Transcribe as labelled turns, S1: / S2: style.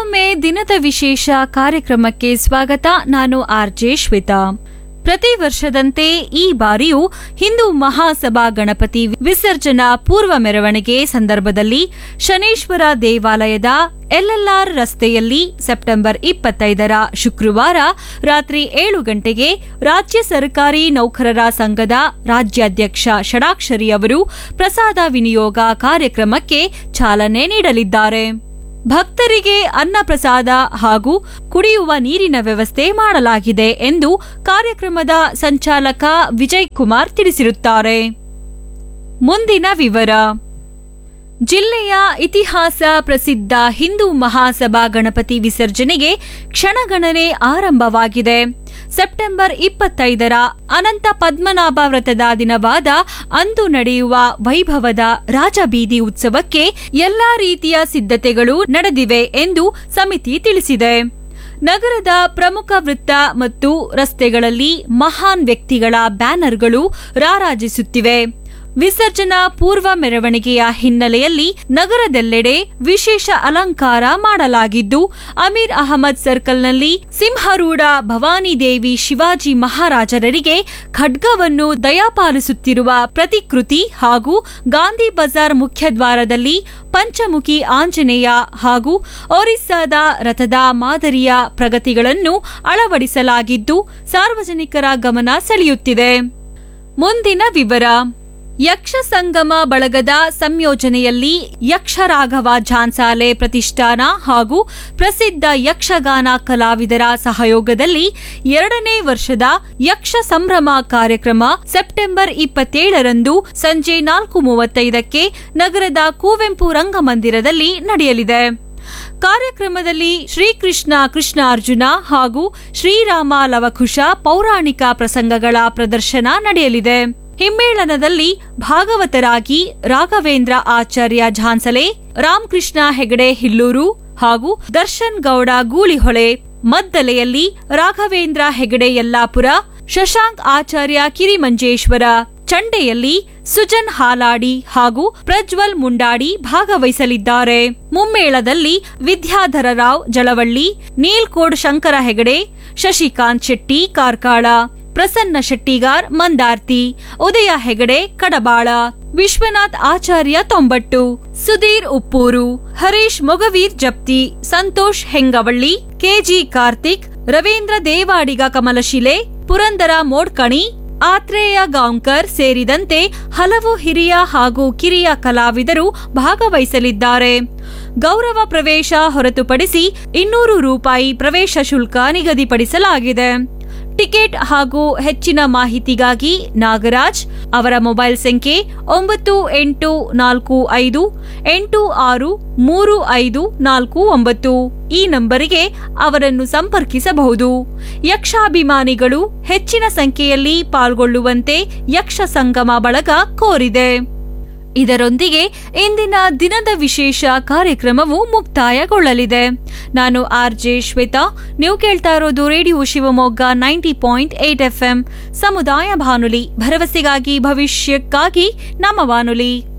S1: ಮತ್ತೊಮ್ಮೆ ದಿನದ ವಿಶೇಷ ಕಾರ್ಯಕ್ರಮಕ್ಕೆ ಸ್ವಾಗತ ನಾನು ಆರ್ಜೆ ಶ್ವೇತಾ ಪ್ರತಿ ವರ್ಷದಂತೆ ಈ ಬಾರಿಯೂ ಹಿಂದೂ ಮಹಾಸಭಾ ಗಣಪತಿ ವಿಸರ್ಜನಾ ಪೂರ್ವ ಮೆರವಣಿಗೆ ಸಂದರ್ಭದಲ್ಲಿ ಶನೇಶ್ವರ ದೇವಾಲಯದ ಎಲ್ಎಲ್ಆರ್ ರಸ್ತೆಯಲ್ಲಿ ಸೆಪ್ಟೆಂಬರ್ ಇಪ್ಪತ್ತೈದರ ಶುಕ್ರವಾರ ರಾತ್ರಿ ಏಳು ಗಂಟೆಗೆ ರಾಜ್ಯ ಸರ್ಕಾರಿ ನೌಕರರ ಸಂಘದ ರಾಜ್ಯಾಧ್ಯಕ್ಷ ಷಡಾಕ್ಷರಿ ಅವರು ಪ್ರಸಾದ ವಿನಿಯೋಗ ಕಾರ್ಯಕ್ರಮಕ್ಕೆ ಚಾಲನೆ ನೀಡಲಿದ್ದಾರೆ ಭಕ್ತರಿಗೆ ಅನ್ನ ಪ್ರಸಾದ ಹಾಗೂ ಕುಡಿಯುವ ನೀರಿನ ವ್ಯವಸ್ಥೆ ಮಾಡಲಾಗಿದೆ ಎಂದು ಕಾರ್ಯಕ್ರಮದ ಸಂಚಾಲಕ ವಿಜಯ್ ಕುಮಾರ್ ತಿಳಿಸಿರುತ್ತಾರೆ ಮುಂದಿನ ವಿವರ ಜಿಲ್ಲೆಯ ಇತಿಹಾಸ ಪ್ರಸಿದ್ಧ ಹಿಂದೂ ಮಹಾಸಭಾ ಗಣಪತಿ ವಿಸರ್ಜನೆಗೆ ಕ್ಷಣಗಣನೆ ಆರಂಭವಾಗಿದೆ ಸೆಪ್ಟೆಂಬರ್ ಇಪ್ಪತ್ತೈದರ ಅನಂತ ಪದ್ಮನಾಭ ವ್ರತದ ದಿನವಾದ ಅಂದು ನಡೆಯುವ ವೈಭವದ ರಾಜಬೀದಿ ಉತ್ಸವಕ್ಕೆ ಎಲ್ಲಾ ರೀತಿಯ ಸಿದ್ಧತೆಗಳು ನಡೆದಿವೆ ಎಂದು ಸಮಿತಿ ತಿಳಿಸಿದೆ ನಗರದ ಪ್ರಮುಖ ವೃತ್ತ ಮತ್ತು ರಸ್ತೆಗಳಲ್ಲಿ ಮಹಾನ್ ವ್ಯಕ್ತಿಗಳ ಬ್ಯಾನರ್ಗಳು ರಾರಾಜಿಸುತ್ತಿವೆ ವಿಸರ್ಜನಾ ಪೂರ್ವ ಮೆರವಣಿಗೆಯ ಹಿನ್ನೆಲೆಯಲ್ಲಿ ನಗರದೆಲ್ಲೆಡೆ ವಿಶೇಷ ಅಲಂಕಾರ ಮಾಡಲಾಗಿದ್ದು ಅಮೀರ್ ಅಹಮದ್ ಸರ್ಕಲ್ನಲ್ಲಿ ಸಿಂಹರೂಢ ಭವಾನಿ ದೇವಿ ಶಿವಾಜಿ ಮಹಾರಾಜರರಿಗೆ ಖಡ್ಗವನ್ನು ದಯಾಪಾಲಿಸುತ್ತಿರುವ ಪ್ರತಿಕೃತಿ ಹಾಗೂ ಗಾಂಧಿ ಬಜಾರ್ ಮುಖ್ಯದ್ವಾರದಲ್ಲಿ ಪಂಚಮುಖಿ ಆಂಜನೇಯ ಹಾಗೂ ಒರಿಸ್ಸಾದ ರಥದ ಮಾದರಿಯ ಪ್ರಗತಿಗಳನ್ನು ಅಳವಡಿಸಲಾಗಿದ್ದು ಸಾರ್ವಜನಿಕರ ಗಮನ ಸೆಳೆಯುತ್ತಿದೆ ಮುಂದಿನ ವಿವರ ಯಕ್ಷ ಸಂಗಮ ಬಳಗದ ಸಂಯೋಜನೆಯಲ್ಲಿ ಯಕ್ಷರಾಘವ ಝಾನ್ಸಾಲೆ ಪ್ರತಿಷ್ಠಾನ ಹಾಗೂ ಪ್ರಸಿದ್ಧ ಯಕ್ಷಗಾನ ಕಲಾವಿದರ ಸಹಯೋಗದಲ್ಲಿ ಎರಡನೇ ವರ್ಷದ ಯಕ್ಷ ಸಂಭ್ರಮ ಕಾರ್ಯಕ್ರಮ ಸೆಪ್ಟೆಂಬರ್ ಇಪ್ಪತ್ತೇಳರಂದು ಸಂಜೆ ನಾಲ್ಕು ಮೂವತ್ತೈದಕ್ಕೆ ನಗರದ ಕುವೆಂಪು ರಂಗಮಂದಿರದಲ್ಲಿ ನಡೆಯಲಿದೆ ಕಾರ್ಯಕ್ರಮದಲ್ಲಿ ಶ್ರೀಕೃಷ್ಣ ಕೃಷ್ಣಾರ್ಜುನ ಹಾಗೂ ಶ್ರೀರಾಮ ಲವಕುಶ ಪೌರಾಣಿಕ ಪ್ರಸಂಗಗಳ ಪ್ರದರ್ಶನ ನಡೆಯಲಿದೆ ಹಿಮ್ಮೇಳನದಲ್ಲಿ ಭಾಗವತರಾಗಿ ರಾಘವೇಂದ್ರ ಆಚಾರ್ಯ ಝಾನ್ಸಲೆ ರಾಮಕೃಷ್ಣ ಹೆಗಡೆ ಹಿಲ್ಲೂರು ಹಾಗೂ ದರ್ಶನ್ ಗೌಡ ಗೂಳಿಹೊಳೆ ಮದ್ದಲೆಯಲ್ಲಿ ರಾಘವೇಂದ್ರ ಹೆಗಡೆ ಯಲ್ಲಾಪುರ ಶಶಾಂಕ್ ಆಚಾರ್ಯ ಕಿರಿಮಂಜೇಶ್ವರ ಚಂಡೆಯಲ್ಲಿ ಸುಜನ್ ಹಾಲಾಡಿ ಹಾಗೂ ಪ್ರಜ್ವಲ್ ಮುಂಡಾಡಿ ಭಾಗವಹಿಸಲಿದ್ದಾರೆ ಮುಮ್ಮೇಳದಲ್ಲಿ ವಿದ್ಯಾಧರ ರಾವ್ ಜಳವಳ್ಳಿ ನೀಲ್ಕೋಡ್ ಶಂಕರ ಹೆಗಡೆ ಶಶಿಕಾಂತ್ ಶೆಟ್ಟಿ ಕಾರ್ಕಾಳ ಪ್ರಸನ್ನ ಶೆಟ್ಟಿಗಾರ್ ಮಂದಾರ್ತಿ ಉದಯ ಹೆಗಡೆ ಕಡಬಾಳ ವಿಶ್ವನಾಥ್ ಆಚಾರ್ಯ ತೊಂಬಟ್ಟು ಸುಧೀರ್ ಉಪ್ಪೂರು ಹರೀಶ್ ಮೊಗವೀರ್ ಜಪ್ತಿ ಸಂತೋಷ್ ಹೆಂಗವಳ್ಳಿ ಕೆಜಿ ಕಾರ್ತಿಕ್ ರವೀಂದ್ರ ದೇವಾಡಿಗ ಕಮಲಶಿಲೆ ಪುರಂದರ ಮೋಡ್ಕಣಿ ಆತ್ರೇಯ ಗಾಂವ್ಕರ್ ಸೇರಿದಂತೆ ಹಲವು ಹಿರಿಯ ಹಾಗೂ ಕಿರಿಯ ಕಲಾವಿದರು ಭಾಗವಹಿಸಲಿದ್ದಾರೆ ಗೌರವ ಪ್ರವೇಶ ಹೊರತುಪಡಿಸಿ ಇನ್ನೂರು ರೂಪಾಯಿ ಪ್ರವೇಶ ಶುಲ್ಕ ನಿಗದಿಪಡಿಸಲಾಗಿದೆ ಟಿಕೆಟ್ ಹಾಗೂ ಹೆಚ್ಚಿನ ಮಾಹಿತಿಗಾಗಿ ನಾಗರಾಜ್ ಅವರ ಮೊಬೈಲ್ ಸಂಖ್ಯೆ ಒಂಬತ್ತು ಎಂಟು ನಾಲ್ಕು ಐದು ಎಂಟು ಆರು ಮೂರು ಐದು ನಾಲ್ಕು ಒಂಬತ್ತು ಈ ನಂಬರಿಗೆ ಅವರನ್ನು ಸಂಪರ್ಕಿಸಬಹುದು ಯಕ್ಷಾಭಿಮಾನಿಗಳು ಹೆಚ್ಚಿನ ಸಂಖ್ಯೆಯಲ್ಲಿ ಪಾಲ್ಗೊಳ್ಳುವಂತೆ ಯಕ್ಷ ಸಂಗಮ ಬಳಗ ಕೋರಿದೆ ಇದರೊಂದಿಗೆ ಇಂದಿನ ದಿನದ ವಿಶೇಷ ಕಾರ್ಯಕ್ರಮವು ಮುಕ್ತಾಯಗೊಳ್ಳಲಿದೆ ನಾನು ಆರ್ ಜೆ ಶ್ವೇತಾ ನೀವು ಕೇಳ್ತಾ ಇರೋದು radio Shivamogga ninety point eight FM ಸಮುದಾಯ ಬಾನುಲಿ ಭರವಸೆಗಾಗಿ ಭವಿಷ್ಯಕ್ಕಾಗಿ ನಮ್ಮ ಬಾನುಲಿ